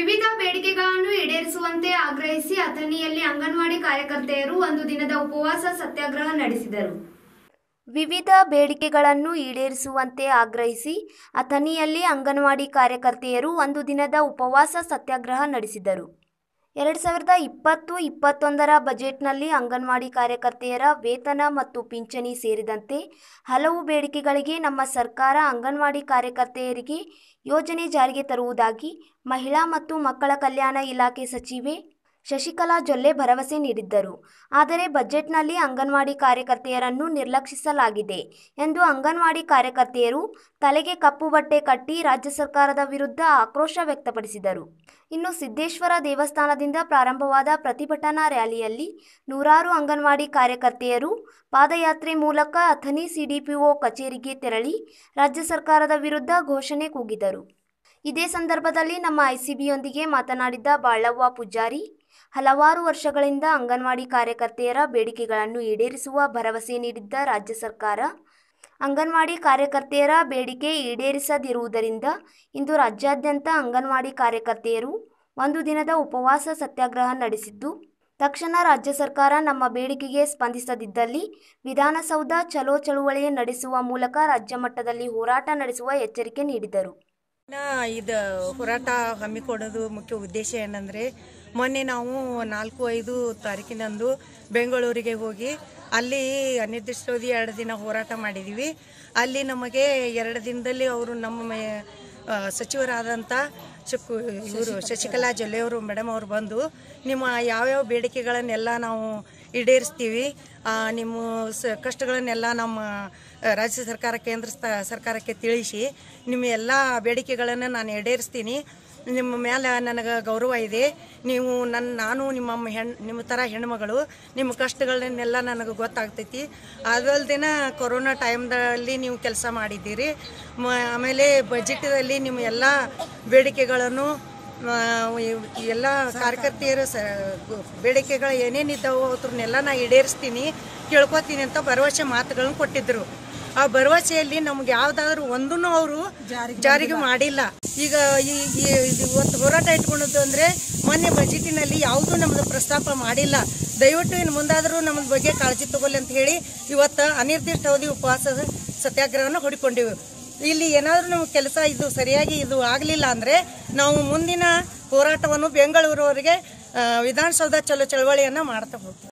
ವಿವಿಧ ಬೇಡಿಕೆಗಳನ್ನು ಈಡೇರಿಸುವಂತೆ ಆಗ್ರಹಿಸಿ ಅಥಣಿಯಲ್ಲಿ ಅಂಗನವಾಡಿ ಕಾರ್ಯಕರ್ತೆಯರು ಒಂದು ದಿನದ ಉಪವಾಸ ಸತ್ಯಾಗ್ರಹ ನಡೆಸಿದರು ವಿವಿಧ ಬೇಡಿಕೆಗಳನ್ನು ಈಡೇರಿಸುವಂತೆ ಆಗ್ರಹಿಸಿ ಅಥಣಿಯಲ್ಲಿ ಅಂಗನವಾಡಿ ಕಾರ್ಯಕರ್ತೆಯರು ಒಂದು ದಿನದ ಉಪವಾಸ ಸತ್ಯಾಗ್ರಹ ನಡೆಸಿದರು ಎರಡು ಸಾವಿರದ ಇಪ್ಪತ್ತು ಇಪ್ಪತ್ತೊಂದರ ಬಜೆಟ್ನಲ್ಲಿ ಅಂಗನವಾಡಿ ಕಾರ್ಯಕರ್ತೆಯರ ವೇತನ ಮತ್ತು ಪಿಂಚಣಿ ಸೇರಿದಂತೆ ಹಲವು ಬೇಡಿಕೆಗಳಿಗೆ ನಮ್ಮ ಸರ್ಕಾರ ಅಂಗನವಾಡಿ ಕಾರ್ಯಕರ್ತೆಯರಿಗೆ ಯೋಜನೆ ಜಾರಿಗೆ ತರುವುದಾಗಿ ಮಹಿಳಾ ಮತ್ತು ಮಕ್ಕಳ ಕಲ್ಯಾಣ ಇಲಾಖೆ ಸಚಿವೆ ಶಶಿಕಲಾ ಜೊಲ್ಲೆ ಭರವಸೆ ನೀಡಿದ್ದರು ಆದರೆ ಬಜೆಟ್ನಲ್ಲಿ ಅಂಗನವಾಡಿ ಕಾರ್ಯಕರ್ತೆಯರನ್ನು ನಿರ್ಲಕ್ಷಿಸಲಾಗಿದೆ ಎಂದು ಅಂಗನವಾಡಿ ಕಾರ್ಯಕರ್ತೆಯರು ತಲೆಗೆ ಕಪ್ಪು ಬಟ್ಟೆ ಕಟ್ಟಿ ರಾಜ್ಯ ಸರ್ಕಾರದ ವಿರುದ್ಧ ಆಕ್ರೋಶ ವ್ಯಕ್ತಪಡಿಸಿದರು ಇನ್ನು ಸಿದ್ದೇಶ್ವರ ದೇವಸ್ಥಾನದಿಂದ ಪ್ರಾರಂಭವಾದ ಪ್ರತಿಭಟನಾ ರ್ಯಾಲಿಯಲ್ಲಿ ನೂರಾರು ಅಂಗನವಾಡಿ ಕಾರ್ಯಕರ್ತೆಯರು ಪಾದಯಾತ್ರೆ ಮೂಲಕ ಅಥಣಿ ಸಿಡಿಪಿಒ ಕಚೇರಿಗೆ ತೆರಳಿ ರಾಜ್ಯ ಸರ್ಕಾರದ ವಿರುದ್ಧ ಘೋಷಣೆ ಕೂಗಿದರು ಇದೇ ಸಂದರ್ಭದಲ್ಲಿ ನಮ್ಮ ಐಸಿಬಿಯೊಂದಿಗೆ ಮಾತನಾಡಿದ ಬಾಳವ್ವ ಪೂಜಾರಿ ಹಲವಾರು ವರ್ಷಗಳಿಂದ ಅಂಗನವಾಡಿ ಕಾರ್ಯಕರ್ತೆಯರ ಬೇಡಿಕೆಗಳನ್ನು ಈಡೇರಿಸುವ ಭರವಸೆ ನೀಡಿದ್ದ ರಾಜ್ಯ ಸರ್ಕಾರ ಅಂಗನವಾಡಿ ಕಾರ್ಯಕರ್ತೆಯರ ಬೇಡಿಕೆ ಈಡೇರಿಸದಿರುವುದರಿಂದ ಇಂದು ರಾಜ್ಯಾದ್ಯಂತ ಅಂಗನವಾಡಿ ಕಾರ್ಯಕರ್ತೆಯರು ಒಂದು ದಿನದ ಉಪವಾಸ ಸತ್ಯಾಗ್ರಹ ನಡೆಸಿದ್ದು ತಕ್ಷಣ ರಾಜ್ಯ ಸರ್ಕಾರ ನಮ್ಮ ಬೇಡಿಕೆಗೆ ಸ್ಪಂದಿಸದಿದ್ದಲ್ಲಿ ವಿಧಾನಸೌಧ ಚಲೋ ಚಳುವಳಿ ನಡೆಸುವ ಮೂಲಕ ರಾಜ್ಯ ಮಟ್ಟದಲ್ಲಿ ಹೋರಾಟ ನಡೆಸುವ ಎಚ್ಚರಿಕೆ ನೀಡಿದರು ಇದು ಹೋರಾಟ ಹಮ್ಮಿಕೊಳ್ಳೋದು ಮುಖ್ಯ ಉದ್ದೇಶ ಏನಂದರೆ ಮೊನ್ನೆ ನಾವು ನಾಲ್ಕು ಐದು ತಾರೀಕಿನಂದು ಬೆಂಗಳೂರಿಗೆ ಹೋಗಿ ಅಲ್ಲಿ ಅನಿರ್ದಿಷ್ಟಾವಧಿ ಎರಡು ದಿನ ಹೋರಾಟ ಮಾಡಿದ್ದೀವಿ ಅಲ್ಲಿ ನಮಗೆ ಎರಡು ದಿನದಲ್ಲಿ ಅವರು ನಮ್ಮ ಮೇ- ಆ, ಸಚಿವರಾದಂಥ ಶಕು ಇವರು ಶಶಿಕಲಾ ಜೊಲ್ಲೆ ಅವರು ಮೇಡಮ್ ಅವರು ಬಂದು ನಿಮ್ಮ ಯಾವ್ಯಾವ ಬೇಡಿಕೆಗಳನ್ನೆಲ್ಲ ನಾವು ಈಡೇರಿಸ್ತೀವಿ ಆ, ನಿಮ್ಮ ಸ ಕಷ್ಟಗಳನ್ನೆಲ್ಲ ನಮ್ಮ ಆ, ರಾಜ್ಯ ಸರ್ಕಾರ ಕೇಂದ್ರ ಸ್ಥ- ಸರ್ಕಾರಕ್ಕೆ ತಿಳಿಸಿ ನಿಮ್ಮ ಎಲ್ಲ ಬೇಡಿಕೆಗಳನ್ನು ನಾನು ಈಡೇರಿಸ್ತೀನಿ ನಿಮ್ಮ ಮೇಲೆ ನನಗೆ ಗೌರವ ಇದೆ ನೀವು ನನ್ನ ನಾನು ನಿಮ್ಮ ಹೆಣ್ ನಿಮ್ಮ ಥರ ಹೆಣ್ಮಗಳು ನಿಮ್ಮ ಕಷ್ಟಗಳನ್ನೆಲ್ಲ ನನಗೆ ಗೊತ್ತಾಗ್ತೈತಿ ಅದಲ್ದಿನ ಕೊರೋನಾ ಟೈಮ್ದಲ್ಲಿ ನೀವು ಕೆಲಸ ಮಾಡಿದ್ದೀರಿ ಮ ಆಮೇಲೆ ಬಜೆಟಲ್ಲಿ ನಿಮ್ಮ ಎಲ್ಲ ಬೇಡಿಕೆಗಳನ್ನು ಆ, ಇವ್- ಎಲ್ಲ ಕಾರ್ಯಕರ್ತೆಯರು ಸ ಬೇಡಿಕೆಗಳು ಏನೇನಿದ್ದಾವೋ ಅದ್ರನ್ನೆಲ್ಲ ನಾ ಈಡೇರಿಸ್ತೀನಿ ಕೇಳ್ಕೊತೀನಿ ಅಂತ ಭರವಸೆ ಮಾತುಗಳನ್ನು ಕೊಟ್ಟಿದ್ರು ಆ ಭರವಸೆಯಲ್ಲಿ ನಮ್ಗೆ ಯಾವ್ದಾದ್ರು ಒಂದನ್ನು ಅವರು ಜಾರಿಗೆ ಮಾಡಿಲ್ಲ ಈಗ ಈ ಈ- ಇದು ಇವತ್ತು ಹೋರಾಟ ಇಟ್ಕೊಂಡದ್ದು ಅಂದ್ರೆ ಮೊನ್ನೆ ಬಜೆಟಿನಲ್ಲಿ ಯಾವುದೂ ನಮ್ದು ಪ್ರಸ್ತಾಪ ಮಾಡಿಲ್ಲ ದಯವಿಟ್ಟು ಇನ್ನು ಮುಂದಾದರೂ ನಮ್ಮ ಬಗ್ಗೆ ಕಾಳಜಿ ತಗೊಳ್ಳಿ ಅಂತ ಹೇಳಿ ಇವತ್ತು ಅನಿರ್ದಿಷ್ಟ ಅವಧಿ ಉಪವಾಸ ಸತ್ಯಾಗ್ರಹನ ಹೊಡಿಕೊಂಡಿವಿ ಇಲ್ಲಿ ಏನಾದರೂ ನಮ್ಮ ಕೆಲಸ ಇದು ಸರಿಯಾಗಿ ಇದು ಆಗಲಿಲ್ಲ ಅಂದರೆ ನಾವು ಮುಂದಿನ ಹೋರಾಟವನ್ನು ಬೆಂಗಳೂರವರೆಗೆ ಆ, ವಿಧಾನಸೌಧ ಚಲೋ ಚಳವಳಿಯನ್ನು ಮಾಡ್ತಾ ಹೋಗ್ತೀವಿ